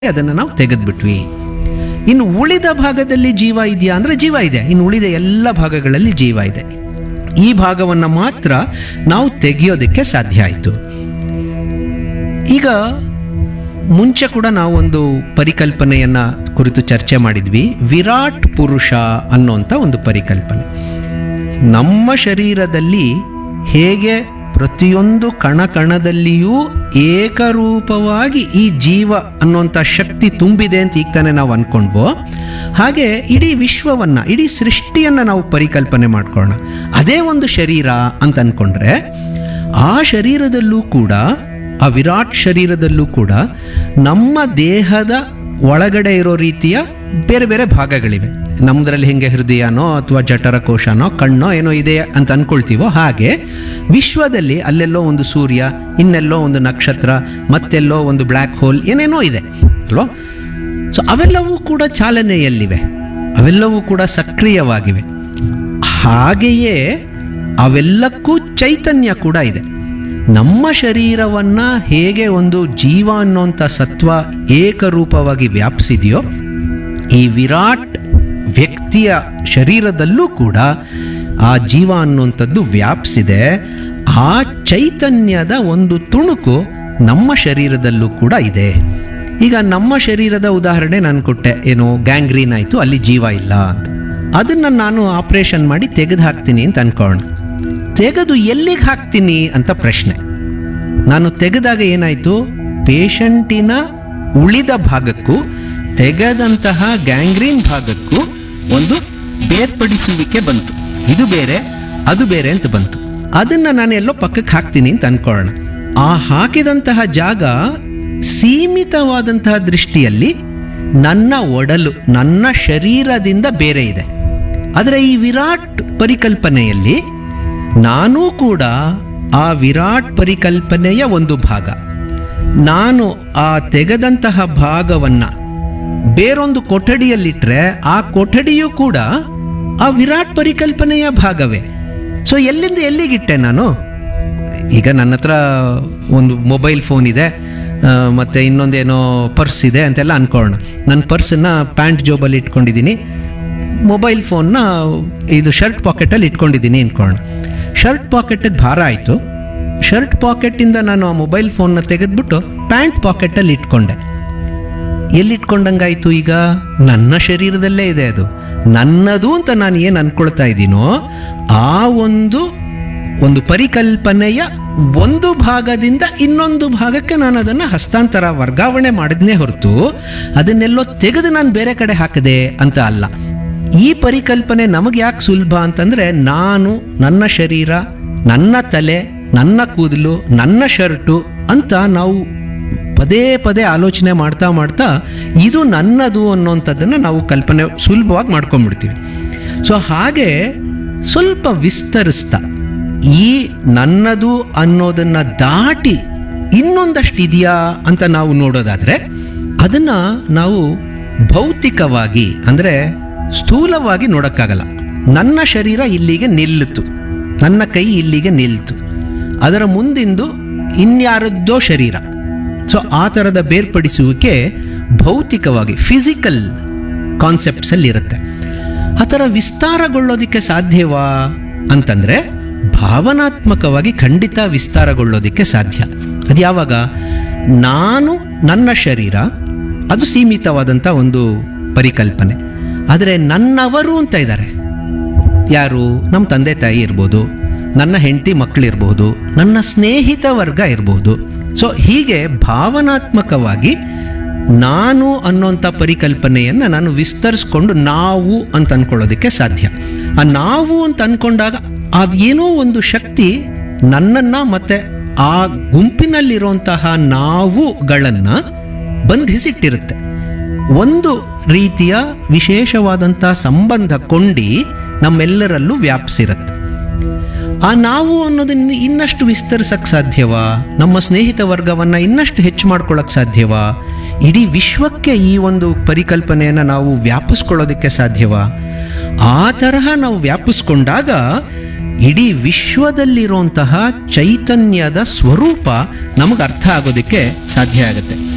ಅದನ್ನು ನಾವು ತೆಗೆದ್ಬಿಟ್ವಿ ಇನ್ನು ಉಳಿದ ಭಾಗದಲ್ಲಿ ಜೀವ ಇದೆಯಾ ಅಂದರೆ ಜೀವ ಇದೆ ಇನ್ನು ಉಳಿದ ಎಲ್ಲ ಭಾಗಗಳಲ್ಲಿ ಜೀವ ಇದೆ ಈ ಭಾಗವನ್ನು ಮಾತ್ರ ನಾವು ತೆಗೆಯೋದಕ್ಕೆ ಸಾಧ್ಯ ಆಯಿತು ಈಗ ಮುಂಚೆ ಕೂಡ ನಾವು ಒಂದು ಪರಿಕಲ್ಪನೆಯನ್ನ ಕುರಿತು ಚರ್ಚೆ ಮಾಡಿದ್ವಿ ವಿರಾಟ್ ಪುರುಷ ಅನ್ನೋಂಥ ಒಂದು ಪರಿಕಲ್ಪನೆ ನಮ್ಮ ಶರೀರದಲ್ಲಿ ಹೇಗೆ ಪ್ರತಿಯೊಂದು ಕಣ ಕಣದಲ್ಲಿಯೂ ಏಕರೂಪವಾಗಿ ಈ ಜೀವ ಅನ್ನುವಂಥ ಶಕ್ತಿ ತುಂಬಿದೆ ಅಂತ ಈಗ ತಾನೇ ನಾವು ಅನ್ಕೊಂಡ್ವೋ ಹಾಗೆ ಇಡೀ ವಿಶ್ವವನ್ನ ಇಡೀ ಸೃಷ್ಟಿಯನ್ನ ನಾವು ಪರಿಕಲ್ಪನೆ ಮಾಡ್ಕೊಳ್ಳೋಣ ಅದೇ ಒಂದು ಶರೀರ ಅಂತ ಅನ್ಕೊಂಡ್ರೆ ಆ ಶರೀರದಲ್ಲೂ ಕೂಡ ಆ ವಿರಾಟ್ ಶರೀರದಲ್ಲೂ ಕೂಡ ನಮ್ಮ ದೇಹದ ಒಳಗಡೆ ಇರೋ ರೀತಿಯ ಬೇರೆ ಬೇರೆ ಭಾಗಗಳಿವೆ ನಮ್ಮದ್ರಲ್ಲಿ ಹೆಂಗೆ ಹೃದಯನೋ ಅಥವಾ ಜಠರ ಕೋಶನೋ ಕಣ್ಣೋ ಏನೋ ಇದೆ ಅಂತ ಅನ್ಕೊಳ್ತೀವೋ ಹಾಗೆ ವಿಶ್ವದಲ್ಲಿ ಅಲ್ಲೆಲ್ಲೋ ಒಂದು ಸೂರ್ಯ ಇನ್ನೆಲ್ಲೋ ಒಂದು ನಕ್ಷತ್ರ ಮತ್ತೆಲ್ಲೋ ಒಂದು ಬ್ಲ್ಯಾಕ್ ಹೋಲ್ ಏನೇನೋ ಇದೆ ಅಲ್ವಾ ಸೊ ಅವೆಲ್ಲವೂ ಕೂಡ ಚಾಲನೆಯಲ್ಲಿವೆ ಅವೆಲ್ಲವೂ ಕೂಡ ಸಕ್ರಿಯವಾಗಿವೆ ಹಾಗೆಯೇ ಅವೆಲ್ಲಕ್ಕೂ ಚೈತನ್ಯ ಕೂಡ ಇದೆ ನಮ್ಮ ಶರೀರವನ್ನ ಹೇಗೆ ಒಂದು ಜೀವ ಅನ್ನೋಂಥ ಸತ್ವ ಏಕರೂಪವಾಗಿ ವ್ಯಾಪಿಸಿದೆಯೋ ಈ ವಿರಾಟ್ ವ್ಯಕ್ತಿಯ ಶರೀರದಲ್ಲೂ ಕೂಡ ಆ ಜೀವ ಅನ್ನುವಂಥದ್ದು ವ್ಯಾಪಿಸಿದೆ ಆ ಚೈತನ್ಯದ ಒಂದು ತುಣುಕು ನಮ್ಮ ಶರೀರದಲ್ಲೂ ಕೂಡ ಇದೆ ಈಗ ನಮ್ಮ ಶರೀರದ ಉದಾಹರಣೆ ನಾನು ಕೊಟ್ಟೆ ಏನು ಗ್ಯಾಂಗ್ರೀನ್ ಆಯಿತು ಅಲ್ಲಿ ಜೀವ ಇಲ್ಲ ಅಂತ ಅದನ್ನು ನಾನು ಆಪರೇಷನ್ ಮಾಡಿ ತೆಗೆದು ಹಾಕ್ತೀನಿ ಅಂತ ಅನ್ಕೊಳ್ಳೋಣ ತೆಗೆದು ಎಲ್ಲಿಗೆ ಹಾಕ್ತೀನಿ ಅಂತ ಪ್ರಶ್ನೆ ನಾನು ತೆಗೆದಾಗ ಏನಾಯಿತು ಪೇಷಂಟಿನ ಉಳಿದ ಭಾಗಕ್ಕೂ ತೆಗೆದಂತಹ ಗ್ಯಾಂಗ್ರೀನ್ ಭಾಗಕ್ಕೂ ಒಂದು ಬೇರ್ಪಡಿಸುವಿಕೆ ಬಂತು ಇದು ಬೇರೆ ಅದು ಬೇರೆ ಅಂತ ಬಂತು ಅದನ್ನ ನಾನು ಎಲ್ಲೋ ಪಕ್ಕಕ್ಕೆ ಹಾಕ್ತೀನಿ ಅಂತ ಅನ್ಕೊಳ್ಳೋಣ ಆ ಹಾಕಿದಂತಹ ಜಾಗ ಸೀಮಿತವಾದಂತಹ ದೃಷ್ಟಿಯಲ್ಲಿ ನನ್ನ ಒಡಲು ನನ್ನ ಶರೀರದಿಂದ ಬೇರೆ ಇದೆ ಆದರೆ ಈ ವಿರಾಟ್ ಪರಿಕಲ್ಪನೆಯಲ್ಲಿ ನಾನೂ ಕೂಡ ಆ ವಿರಾಟ್ ಪರಿಕಲ್ಪನೆಯ ಒಂದು ಭಾಗ ನಾನು ಆ ತೆಗೆದಂತಹ ಭಾಗವನ್ನ ಬೇರೊಂದು ಕೊಠಡಿಯಲ್ಲಿಟ್ರೆ ಆ ಕೊಠಡಿಯೂ ಕೂಡ ಆ ವಿರಾಟ್ ಪರಿಕಲ್ಪನೆಯ ಭಾಗವೇ ಸೊ ಎಲ್ಲಿಂದ ಎಲ್ಲಿಗಿಟ್ಟೆ ನಾನು ಈಗ ನನ್ನ ಹತ್ರ ಒಂದು ಮೊಬೈಲ್ ಫೋನ್ ಇದೆ ಆ, ಮತ್ತೆ ಇನ್ನೊಂದೇನೋ ಪರ್ಸ್ ಇದೆ ಅಂತೆಲ್ಲ ಅನ್ಕೊಳ್ಳೋಣ ನನ್ನ ಪರ್ಸನ್ನ ಪ್ಯಾಂಟ್ ಜೋಬಲ್ಲಿ ಇಟ್ಕೊಂಡಿದ್ದೀನಿ ಮೊಬೈಲ್ ಫೋನ್ನ ಇದು ಶರ್ಟ್ ಪಾಕೆಟಲ್ಲಿ ಇಟ್ಕೊಂಡಿದ್ದೀನಿ ಅನ್ಕೊಳ್ಳೋಣ ಶರ್ಟ್ ಪಾಕೆಟಿಗೆ ಭಾರ ಆಯಿತು ಶರ್ಟ್ ಪಾಕೆಟಿಂದ ನಾನು ಆ ಮೊಬೈಲ್ ಫೋನ್ನ ತೆಗೆದ್ಬಿಟ್ಟು ಪ್ಯಾಂಟ್ ಪಾಕೆಟಲ್ಲಿ ಇಟ್ಕೊಂಡೆ ಎಲ್ಲಿಟ್ಕೊಂಡಂಗಾಯ್ತು ಈಗ ನನ್ನ ಶರೀರದಲ್ಲೇ ಇದೆ ಅದು ನನ್ನದು ಅಂತ ನಾನು ಏನು ಅನ್ಕೊಳ್ತಾ ಇದ್ದೀನೋ ಆ ಒಂದು ಒಂದು ಪರಿಕಲ್ಪನೆಯ ಒಂದು ಭಾಗದಿಂದ ಇನ್ನೊಂದು ಭಾಗಕ್ಕೆ ನಾನು ಅದನ್ನು ಹಸ್ತಾಂತರ ವರ್ಗಾವಣೆ ಮಾಡಿದ್ನೇ ಹೊರತು ಅದನ್ನೆಲ್ಲೋ ತೆಗೆದು ನಾನು ಬೇರೆ ಕಡೆ ಹಾಕಿದೆ ಅಂತ ಅಲ್ಲ ಈ ಪರಿಕಲ್ಪನೆ ನಮಗೆ ಯಾಕೆ ಸುಲಭ ಅಂತಂದ್ರೆ ನಾನು ನನ್ನ ಶರೀರ ನನ್ನ ತಲೆ ನನ್ನ ಕೂದಲು ನನ್ನ ಶರ್ಟು ಅಂತ ನಾವು ಪದೇ ಪದೇ ಆಲೋಚನೆ ಮಾಡ್ತಾ ಮಾಡ್ತಾ ಇದು ನನ್ನದು ಅನ್ನೋಂಥದ್ದನ್ನು ನಾವು ಕಲ್ಪನೆ ಸುಲಭವಾಗಿ ಮಾಡ್ಕೊಂಡ್ಬಿಡ್ತೀವಿ ಸೊ ಹಾಗೆ ಸ್ವಲ್ಪ ವಿಸ್ತರಿಸ್ತಾ ಈ ನನ್ನದು ಅನ್ನೋದನ್ನ ದಾಟಿ ಇನ್ನೊಂದಷ್ಟು ಇದೆಯಾ ಅಂತ ನಾವು ನೋಡೋದಾದ್ರೆ ಅದನ್ನ ನಾವು ಭೌತಿಕವಾಗಿ ಅಂದರೆ ಸ್ಥೂಲವಾಗಿ ನೋಡೋಕ್ಕಾಗಲ್ಲ ನನ್ನ ಶರೀರ ಇಲ್ಲಿಗೆ ನಿಲ್ಲಿತು ನನ್ನ ಕೈ ಇಲ್ಲಿಗೆ ನಿಲ್ತು ಅದರ ಮುಂದಿಂದು ಇನ್ಯಾರದ್ದೋ ಶರೀರ ಸೊ ಆ ಥರದ ಬೇರ್ಪಡಿಸುವಿಕೆ ಭೌತಿಕವಾಗಿ ಫಿಸಿಕಲ್ ಕಾನ್ಸೆಪ್ಟ್ಸಲ್ಲಿ ಇರುತ್ತೆ ಆ ಥರ ವಿಸ್ತಾರಗೊಳ್ಳೋದಕ್ಕೆ ಸಾಧ್ಯವಾ ಅಂತಂದರೆ ಭಾವನಾತ್ಮಕವಾಗಿ ಖಂಡಿತ ವಿಸ್ತಾರಗೊಳ್ಳೋದಕ್ಕೆ ಸಾಧ್ಯ ಅದು ಯಾವಾಗ ನಾನು ನನ್ನ ಶರೀರ ಅದು ಸೀಮಿತವಾದಂಥ ಒಂದು ಪರಿಕಲ್ಪನೆ ಆದರೆ ನನ್ನವರು ಅಂತ ಇದ್ದಾರೆ ಯಾರು ನಮ್ಮ ತಂದೆ ತಾಯಿ ಇರ್ಬೋದು ನನ್ನ ಹೆಂಡತಿ ಮಕ್ಕಳಿರ್ಬೋದು ನನ್ನ ಸ್ನೇಹಿತ ವರ್ಗ ಇರ್ಬೋದು ಸೊ ಹೀಗೆ ಭಾವನಾತ್ಮಕವಾಗಿ ನಾನು ಅನ್ನೋಂಥ ಪರಿಕಲ್ಪನೆಯನ್ನು ನಾನು ವಿಸ್ತರಿಸ್ಕೊಂಡು ನಾವು ಅಂತ ಅನ್ಕೊಳ್ಳೋದಕ್ಕೆ ಸಾಧ್ಯ ಆ ನಾವು ಅಂತ ಅನ್ಕೊಂಡಾಗ ಅದೇನೋ ಒಂದು ಶಕ್ತಿ ನನ್ನನ್ನು ಮತ್ತೆ ಆ ಗುಂಪಿನಲ್ಲಿರುವಂತಹ ನಾವುಗಳನ್ನು ಬಂಧಿಸಿಟ್ಟಿರುತ್ತೆ ಒಂದು ರೀತಿಯ ವಿಶೇಷವಾದಂಥ ಸಂಬಂಧ ಕೊಂಡಿ ನಮ್ಮೆಲ್ಲರಲ್ಲೂ ವ್ಯಾಪಿಸಿರುತ್ತೆ ಆ ನಾವು ಅನ್ನೋದನ್ನ ಇನ್ನಷ್ಟು ವಿಸ್ತರಿಸಕ್ಕೆ ಸಾಧ್ಯವಾ ನಮ್ಮ ಸ್ನೇಹಿತ ವರ್ಗವನ್ನು ಇನ್ನಷ್ಟು ಹೆಚ್ಚು ಮಾಡ್ಕೊಳ್ಳೋಕೆ ಸಾಧ್ಯವಾ ಇಡೀ ವಿಶ್ವಕ್ಕೆ ಈ ಒಂದು ಪರಿಕಲ್ಪನೆಯನ್ನು ನಾವು ವ್ಯಾಪಿಸ್ಕೊಳ್ಳೋದಕ್ಕೆ ಸಾಧ್ಯವಾ ಆ ತರಹ ನಾವು ವ್ಯಾಪಿಸ್ಕೊಂಡಾಗ ಇಡೀ ವಿಶ್ವದಲ್ಲಿರುವಂತಹ ಚೈತನ್ಯದ ಸ್ವರೂಪ ನಮಗೆ ಅರ್ಥ ಆಗೋದಕ್ಕೆ ಸಾಧ್ಯ ಆಗುತ್ತೆ